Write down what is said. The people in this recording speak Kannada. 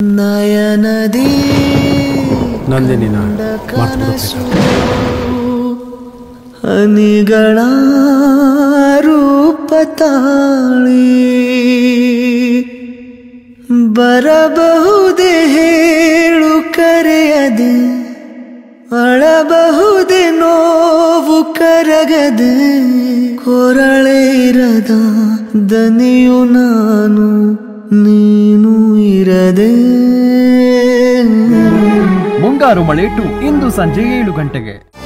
ನಯನದಿ ನಂದಿನಿನ ಕನಸು ಹನಿಗಳ ರೂಪ ತಾಳಿ ಬರಬಹುದೇ ಹೇಳು ಕರೆಯದೆ ಅಳಬಹುದೇ ನೋವು ಕರಗದೆ ಕೊರಳೇರದ ದನಿಯು ನಾನು ನೀನು ಇರದೆ ಮುಂಗಾರು ಮಳೆ ಟು ಇಂದು ಸಂಜೆ ಏಳು ಗಂಟೆಗೆ